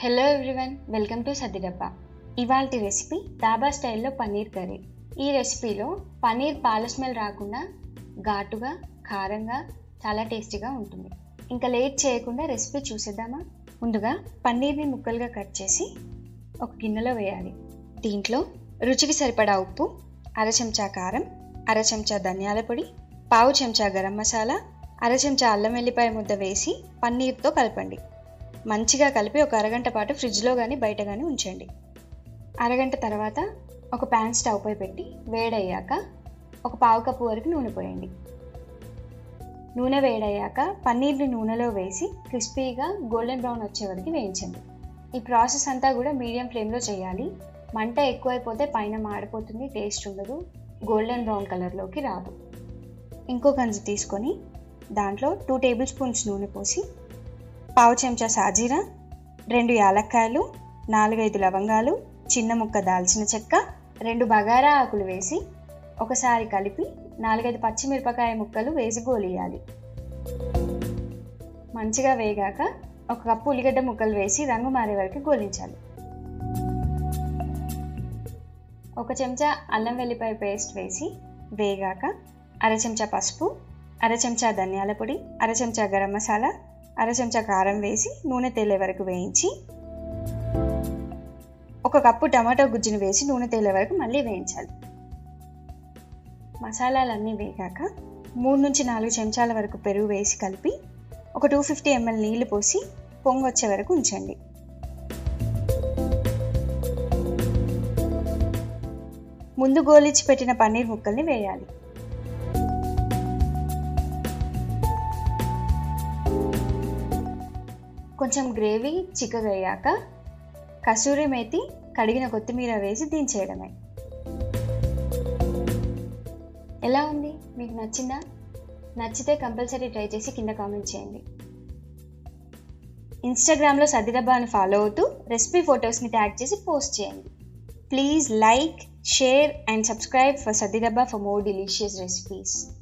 Hello everyone welcome to Saddidabba ఇవాళ recipe డాబా స్టైల్లో పన్నీర్ కర్రీ ఈ రెసిపీలో పన్నీర్ పాల స్మెల్ రాకుండా ఘాటుగా కారంగా చాలా టేస్టీగా ఉంటుంది ఇంకా లేట్ చేయకుండా రెసిపీ చూసేద్దామా ముందుగా పన్నీర్ని ముక్కలుగా కట్ చేసి ఒక గిన్నెలో వేయాలి దీంట్లో రుచికి సరిపడా ఉప్పు అర చెంచా కారం అర చెంచా ధనియాల పొడి పావు చెంచా గరం మసాలా అర చెంచా అల్లం వెల్లిపాయ ముద్ద వేసి పన్నీర్తో కలపండి మంచిగా కలిపి ఒక అరగంట పాటు ఫ్రిడ్జ్లో కానీ బయట కానీ ఉంచండి అరగంట తర్వాత ఒక ప్యాన్ స్టవ్ పై పెట్టి వేడయ్యాక ఒక పావు కప్పు వరకు నూనె పోయండి నూనె వేడయ్యాక పన్నీర్ని నూనెలో వేసి క్రిస్పీగా గోల్డెన్ బ్రౌన్ వచ్చే వరకు వేయించండి ఈ ప్రాసెస్ అంతా కూడా మీడియం ఫ్లేమ్లో చేయాలి మంట ఎక్కువైపోతే పైన మాడిపోతుంది టేస్ట్ ఉండదు గోల్డెన్ బ్రౌన్ కలర్లోకి రాదు ఇంకో గంజి తీసుకొని దాంట్లో టూ టేబుల్ స్పూన్స్ నూనె పోసి పావు చెంచా సాజీరా రెండు యాలక్కాయలు నాలుగైదు లవంగాలు చిన్న ముక్క దాల్చిన చెక్క రెండు బగారా ఆకులు వేసి ఒకసారి కలిపి నాలుగైదు పచ్చిమిరపకాయ ముక్కలు వేసి గోలియాలి మంచిగా వేగాక ఒక కప్పు ఉల్లిగడ్డ ముక్కలు వేసి రంగు మారే వరకు గోలించాలి ఒక చెంచా అల్లం వెల్లిపాయ పేస్ట్ వేసి వేగాక అర చెంచా పసుపు అర చెంచా ధనియాల పొడి అర చెంచా గరం మసాలా అర చెంచా కారం వేసి నూనె తేలే వరకు వేయించి ఒక కప్పు టమాటో గుజ్జుని వేసి నూనె తేలే వరకు మళ్ళీ వేయించాలి మసాలాలన్నీ వేగాక మూడు నుంచి నాలుగు చెంచాల వరకు పెరుగు వేసి కలిపి ఒక టూ ఫిఫ్టీ ఎంఎల్ నీళ్లు పోసి పొంగు వచ్చే వరకు ఉంచండి ముందు గోలిచ్చి పెట్టిన పన్నీర్ ముక్కల్ని వేయాలి కొంచెం గ్రేవీ చిక్కగయ్యాక కసూరి మేతి కడిగిన కొత్తిమీర వేసి దించేయడమే ఎలా ఉంది మీకు నచ్చిందా నచ్చితే కంపల్సరీ ట్రై చేసి కింద కామెంట్ చేయండి ఇన్స్టాగ్రామ్లో సదిడబ్బాని ఫాలో అవుతూ రెసిపీ ఫొటోస్ని ట్యాగ్ చేసి పోస్ట్ చేయండి please like share and subscribe for Saddidabba for more delicious recipes.